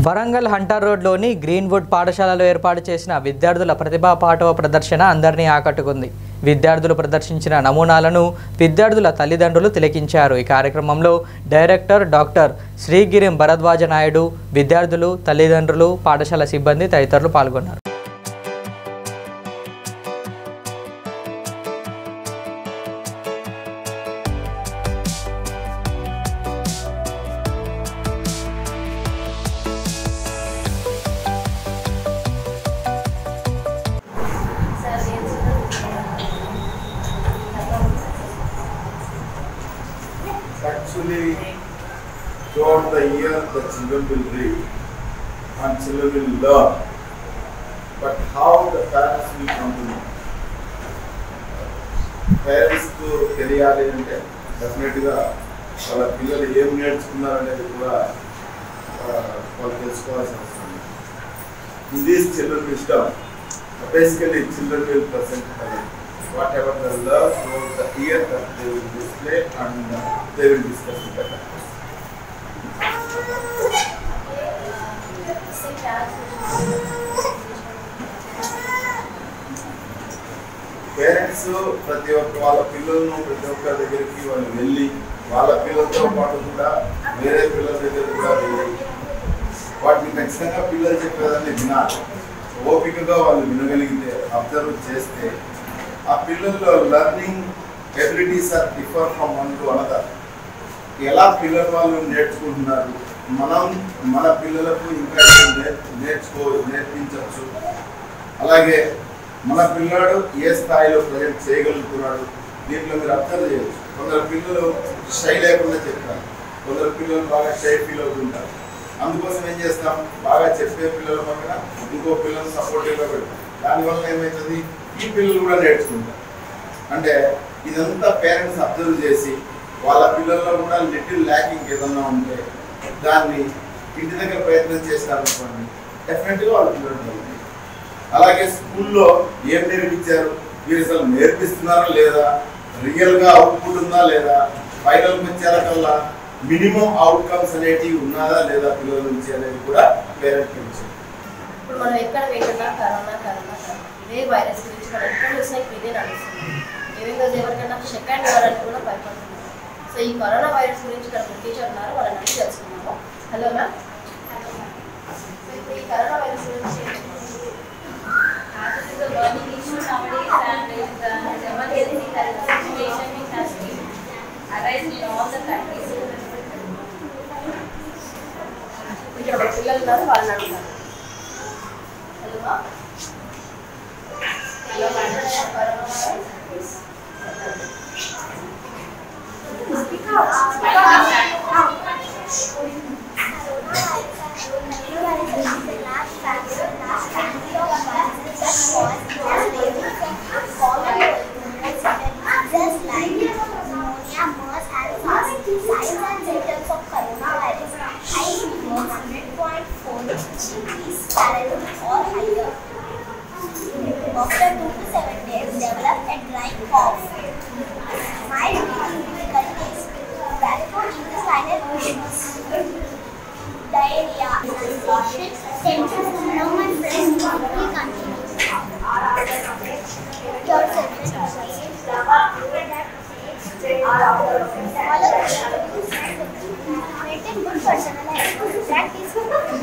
Warangal Hunter రోడ్లోని Greenwood పాఠశాలలో ఏర్పాటు చేసిన విద్యార్థుల ప్రతిభా పాఠవ ప్రదర్శన అందరినీ ఆకట్టుకుంది విద్యార్థులు ప్రదర్శించిన నమూనాలను విద్యార్థుల తల్లిదండ్రులు తిలకించారు ఈ కార్యక్రమంలో డైరెక్టర్ డాక్టర్ శ్రీగిరిం భరద్వాజ నాయుడు విద్యార్థులు తల్లిదండ్రులు పాఠశాల సిబ్బంది తదితరులు పాల్గొన్నారు Actually, throughout the year, the children will read and children will learn. But how the parents will come to know? Parents తెలియాలి అంటే డెఫినెట్గా వాళ్ళ పిల్లలు ఏం నేర్చుకున్నారు అనేది కూడా ఆ, వాళ్ళు తెలుసుకోవాల్సిన అవసరం ఉంది in these children wisdom basically children will present whatever the love throughout the year that they will display and uh, they will discuss with the parents. Parents ప్రతి ఒక్క వాళ్ళ పిల్లలను ప్రతి ఒక్క దగ్గరికి వాళ్ళు వెళ్ళి వాళ్ళ పిల్లలతో పాటు కూడా వేరే పిల్లల దగ్గర కూడా వెళ్ళి వాటిని ఖచ్చితంగా పిల్లలు చెప్పేదాన్ని వినాలి ఓపికగా వాళ్ళు వినగలిగితే అబ్జర్వ్ చేస్తే ఆ పిల్లల్లో learning abilities are differ from one to another ఎలా పిల్లలు వాళ్ళు నేర్చుకుంటున్నారు మనం మన పిల్లలకు ఇంకా ఏం నేర్- నేర్చుకో నేర్పించవచ్చు అలాగే మన పిల్లాడు ఏ స్థాయిలో ప్రజెంట్ చేయగలుగుతున్నాడు దీంట్లో మీరు అబ్జర్వ్ చేయొచ్చు కొందరు పిల్లలు షై లేకుండా చెప్తారు కొందరు పిల్లలు బాగా షై ఫీల్ అవుతుంటారు అందుకోసం ఏం చేస్తాం బాగా చెప్పే పిల్లల పక్కన ఇంకో పిల్లలు సపోర్టివ్గా పెడతాం దానివల్ల ఏమవుతుంది ఈ పిల్లలు కూడా నేర్చుకుంటారు అంటే ఇదంతా పేరెంట్స్ అబ్జర్వ్ చేసి వాళ్ళ పిల్లల్లో కూడా లిటిల్ ల్యాకింగ్ ఏదన్నా ఉంటే దాన్ని ఇంటి దగ్గర ప్రయత్నం చేసినారనుకోండి డెఫినెట్గా వాళ్ళ పిల్లలు బాగుంటారు. అలాగే స్కూల్లో ఏం నేర్పించారు మీరు అసలు నేర్పిస్తున్నారా లేదా రియల్గా అవుట్పుట్ ఉందా లేదా ఫైనల్కి వచ్చేకల్లా మినిమం అవుట్కమ్స్ అనేటివి ఉన్నదా లేదా పిల్లల నుంచి అనేది కూడా పేరెంట్ విషయం ఇప్పుడు మనం ఎక్కడ పెట్టినా కరోనా కరోనా కరోనా ఇదే వైరస్ గురించి మనం ఎక్కడ చూసినా ఇప్పుడు ఇదే నడుస్తుంది ఈవెన్ రోజు ఎవరికైనా సెకండ్ ఇవ్వాలని కూడా భయపడుతున్నారు సో ఈ కరోనా వైరస్ గురించి ఇక్కడ ఒక టీచర్ ఉన్నారు వాళ్ళని అడిగి తెలుసుకున్నాము హలో మ్యామ్ సో ఇప్పుడు ఈ కరోనా వైరస్ గురించి As it is a burning issue nowadays and it is uh, emergency current situation which has been arising in all the countries. ఇక్కడ ఒక పిల్లలు ఉన్నారు వాళ్ళని అడుగుతారు hello ma'am hello madam corona virus Just like pneumonia, MERS, and SARS, signs and symptoms of coronavirus. High fever, 100.4 degrees Fahrenheit or higher. After two to seven days, develop a dry cough. Mild breathing difficulties. Backbone intestinal issues. Diarrhea. Symptoms now my friends will continue. Third segment. Follow Maintain good personal hygiene. Practice